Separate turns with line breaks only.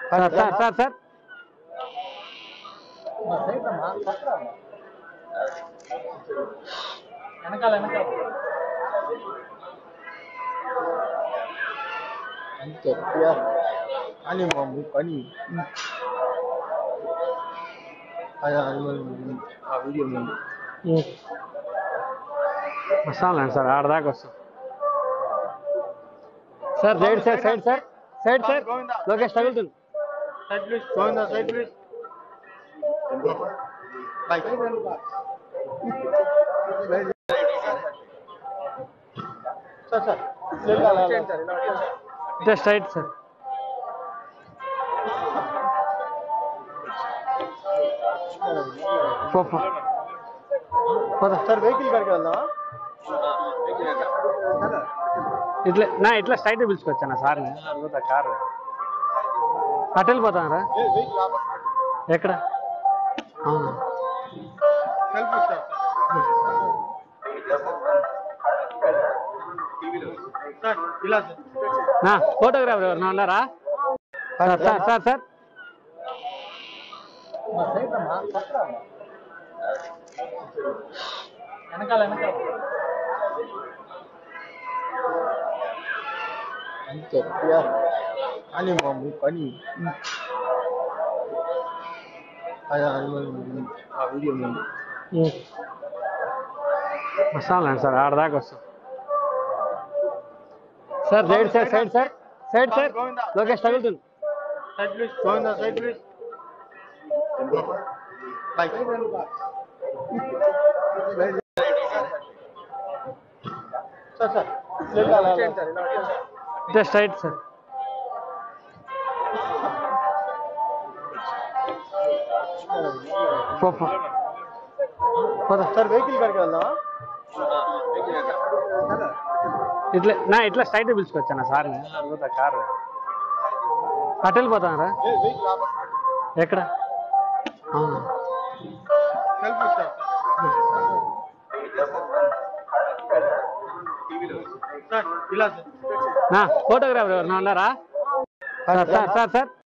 Sir sir sir sir
వెనకాల వెనకాల
అంతే క్లియర్ అని మమ్మీ పని అది అది మరి ఆ వీడియో ముందు
వస్తాంలేండి సార్ ఆడదాకా వస్తాం sir side sir side sir side sir Lokesh తగులుతుంది
side please Govinda side please bye sir sir
just right sir పో, పో. పోదా.
సార్ వెహికల్ కాడికి వెళ్దామా
ఇట్లా నా ఇట్లా స్ట్రైట్ పిలుచుకొచ్చాను సార్ని పోతా కారు అటు వెళ్ళిపోతానరా
వెహికల్ ఆపస్
ఎక్కడ అవునా
సెల్ఫ్ సార్ సార్ ఇలా సార్
నా ఫోటోగ్రాఫర్ ఎవరు ఉన్నారా సార్ సార్ సార్ సార్
వెనకాల వెనకాల
అంతే క్లియర్ అని మమ్మీ పని అది అది మరి ఆ వీడియో ముందు
వస్తాంలేండి సార్ ఆడదాకా వస్తాం sir side sir side sir side sir Lokesh తగులుతుంది
side please Govinda side please bye sir sir
just right sir పో, పో. పోదా.
సార్ వెహికల్ కాడికి వెళ్దామా
ఇట్లా నా ఇట్లా స్ట్రైట్ పిలుచుకొచ్చాను సార్ని పోతా కారు అటు వెళ్ళిపోతానరా
వెహికల్ ఆపస్
ఎక్కడ అవునా
సెల్ఫ్ సార్ సార్ ఇలా సార్
నా ఫోటోగ్రాఫర్ ఎవరు ఉన్నారా సార్ సార్ సార్ సార్